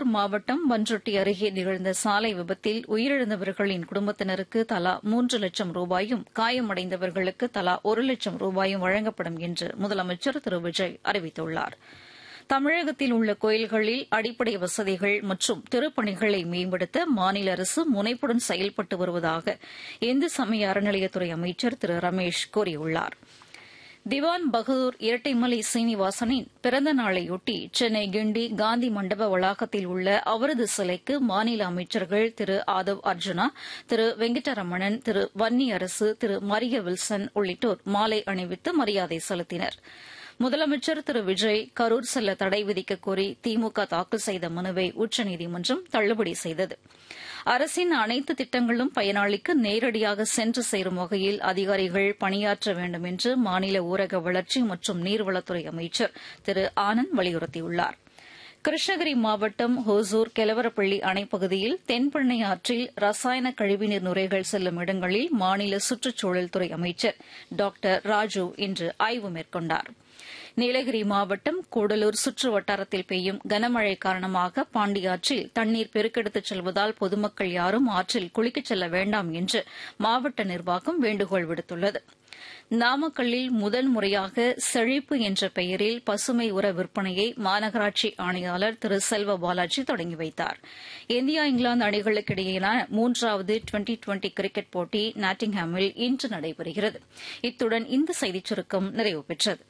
மாவட்டம் பன்ருட்டி அருகே நிகழ்ந்த சாலை விபத்தில் உயிரிழந்தவர்களின் குடும்பத்தினருக்கு தலா மூன்று லட்சம் ரூபாயும் காயமடைந்தவர்களுக்கு தலா ஒரு லட்சம் ரூபாயும் வழங்கப்படும் என்று முதலமைச்சர் திரு விஜய் அறிவித்துள்ளார் தமிழகத்தில் உள்ள கோயில்களில் அடிப்படை வசதிகள் மற்றும் திருப்பணிகளை மேம்படுத்த மாநில அரசு முனைப்புடன் செயல்பட்டு வருவதாக இந்து சமய அறநிலையத்துறை அமைச்சர் திரு ரமேஷ் கூறியுள்ளாா் திவான் பகதூர் இரட்டைமலை சீனிவாசனின் பிறந்த நாளையொட்டி சென்னை கிண்டி காந்தி மண்டப வளாகத்தில் உள்ள அவரது சிலைக்கு மாநில அமைச்சர்கள் திரு ஆதவ் அர்ஜுனா திரு வெங்கடரமணன் திரு வன்னியரசு திரு மரிய வில்சன் உள்ளிட்டோர் மாலை அணிவித்து மரியாதை செலுத்தினர் முதலமைச்சர் திரு விஜய் கரூர் செல்ல தடை விதிக்கக் கோரி திமுக தாக்கல் செய்த மனுவை உச்சநீதிமன்றம் தள்ளுபடி செய்தது அரசின் அனைத்து திட்டங்களும் பயனாளிக்கு நேரடியாக சென்று சேரும் வகையில் அதிகாரிகள் பணியாற்ற வேண்டும் என்று மாநில ஊரக வளர்ச்சி மற்றும் நீர்வளத்துறை அமைச்சர் திரு ஆனந்த் வலியுறுத்தியுள்ளார் கிருஷ்ணகிரி மாவட்டம் ஹோசூர் கெலவரப்பள்ளி அணைப்பகுதியில் தென்பெண்ணை ஆற்றில் ரசாயன கழிவுநீர் நுரைகள் செல்லும் இடங்களில் மாநில சுற்றுச்சூழல் துறை அமைச்சர் டாக்டர் ராஜு இன்று ஆய்வு மேற்கொண்டாா் நீலகிரி மாவட்டம் கூடலூர் சுற்று வட்டாரத்தில் பெய்யும் கனமழை காரணமாக பாண்டியாற்றில் தண்ணீர் பெருக்கெடுத்துச் செல்வதால் பொதுமக்கள் யாரும் ஆற்றில் குளிக்கச் செல்ல வேண்டாம் என்று மாவட்ட நிர்வாகம் வேண்டுகோள் விடுத்துள்ளது நாமக்கல்லில் முதல் முறையாக செழிப்பு என்ற பெயரில் பசுமை உர விற்பனையை மாநகராட்சி ஆணையாளர் திரு செல்வ பாலாஜி தொடங்கி வைத்தார் இந்தியா இங்கிலாந்து அணிகளுக்கிடையேயான மூன்றாவது டுவெண்டி டுவெண்டி கிரிக்கெட் போட்டி நாட்டிங்ஹாமில் இன்று நடைபெறுகிறது இத்துடன் இந்த செய்திச் சுருக்கம் நிறைவு பெற்றது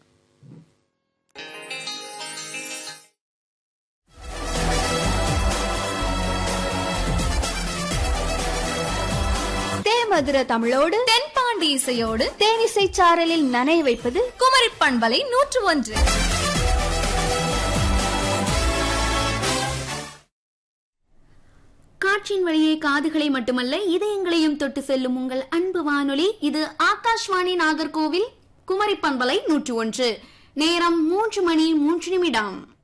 தேமதுர தமிழோடு தென்பாண்டி இசையோடு தேனிசை சாரலில் நனைய வைப்பது குமரி பண்பலை நூற்று ஒன்று காற்றின் வழியே காதுகளை மட்டுமல்ல இதயங்களையும் தொட்டு செல்லும் உங்கள் அன்பு வானொலி இது ஆகாஷ்வாணி நாகர்கோவில் குமரி பண்பலை நூற்று ஒன்று நேரம் மூன்று மணி மூன்று நிமிடம்